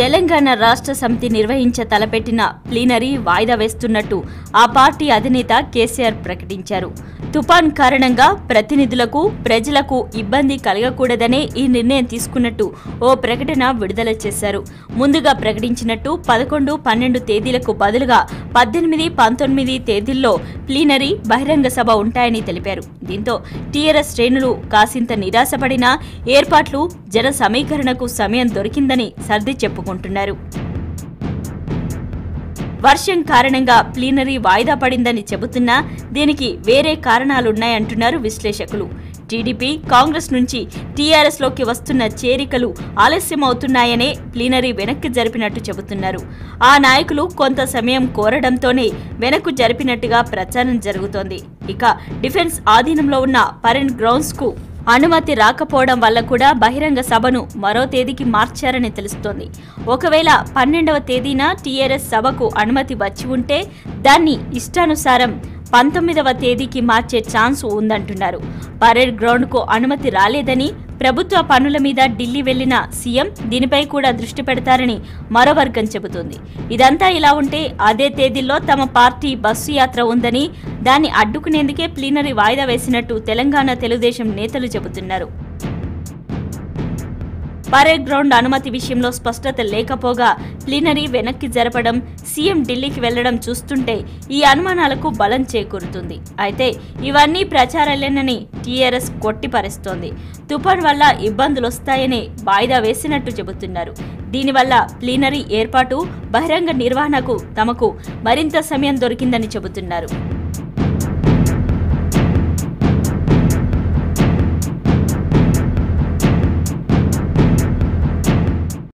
తెలంగాణ రాష్ట్ర సమితి నిర్వహించ తలపెట్టిన ప్లీనరీ వాయిదా వేస్తున్నట్టు ఆ పార్టీ అధినేత కేసీఆర్ ప్రకటించారు తుపాన్ కారణంగా ప్రతినిధులకు ప్రజలకు ఇబ్బంది కలగకూడదనే ఈ నిర్ణయం తీసుకున్నట్టు ఓ ప్రకటన విడుదల చేశారు ముందుగా ప్రకటించినట్టు పదకొండు పన్నెండు తేదీలకు బదులుగా పద్దెనిమిది పంతొమ్మిది తేదీల్లో ప్లీనరీ బహిరంగ సభ ఉంటాయని తెలిపారు దీంతో టీఆర్ఎస్ శ్రేణులు కాసింత నిరాశపడినా ఏర్పాట్లు జన సమీకరణకు సమయం దొరికిందని సర్ది చెప్పుకుంటున్నారు వర్షం కారణంగా ప్లీనరీ వాయిదా పడిందని చెబుతున్నా దీనికి వేరే కారణాలున్నాయంటున్నారు విశ్లేషకులు టీడీపీ కాంగ్రెస్ నుంచి టీఆర్ఎస్లోకి వస్తున్న చేరికలు ఆలస్యమవుతున్నాయనే ప్లీనరీ వెనక్కి జరిపినట్టు చెబుతున్నారు ఆ నాయకులు కొంత సమయం కోరడంతోనే వెనక్కు జరిపినట్టుగా ప్రచారం జరుగుతోంది ఇక డిఫెన్స్ ఆధీనంలో ఉన్న పరెంట్ గ్రౌండ్స్కు అనుమతి రాకపోవడం వల్ల కూడా బహిరంగ సభను మరో తేదీకి మార్చారని తెలుస్తోంది ఒకవేళ పన్నెండవ తేదీన టీఆర్ఎస్ సభకు అనుమతి వచ్చి ఉంటే దాన్ని ఇష్టానుసారం పంతొమ్మిదవ తేదీకి మార్చే ఛాన్స్ ఉందంటున్నారు పరేడ్ గ్రౌండ్కు అనుమతి రాలేదని ప్రభుత్వ పనుల మీద ఢిల్లీ వెళ్లిన సీఎం దీనిపై కూడా దృష్టి పెడతారని మరో వర్గం చెబుతోంది ఇదంతా ఇలా ఉంటే అదే తేదీల్లో తమ పార్టీ బస్సు యాత్ర ఉందని దాన్ని అడ్డుకునేందుకే ప్లీనరీ వాయిదా వేసినట్టు తెలంగాణ తెలుగుదేశం నేతలు చెబుతున్నారు పరేడ్ గ్రౌండ్ అనుమతి విషయంలో స్పష్టత లేకపోగా ప్లీనరీ వెనక్కి జరపడం సీఎం ఢిల్లీకి వెళ్లడం చూస్తుంటే ఈ అనుమానాలకు బలం చేకూరుతుంది అయితే ఇవన్నీ ప్రచారాలేనని టీఆర్ఎస్ కొట్టిపరుస్తోంది తుఫాన్ వల్ల ఇబ్బందులు వస్తాయని వాయిదా వేసినట్టు చెబుతున్నారు దీనివల్ల ప్లీనరీ ఏర్పాటు బహిరంగ నిర్వహణకు తమకు మరింత సమయం దొరికిందని చెబుతున్నారు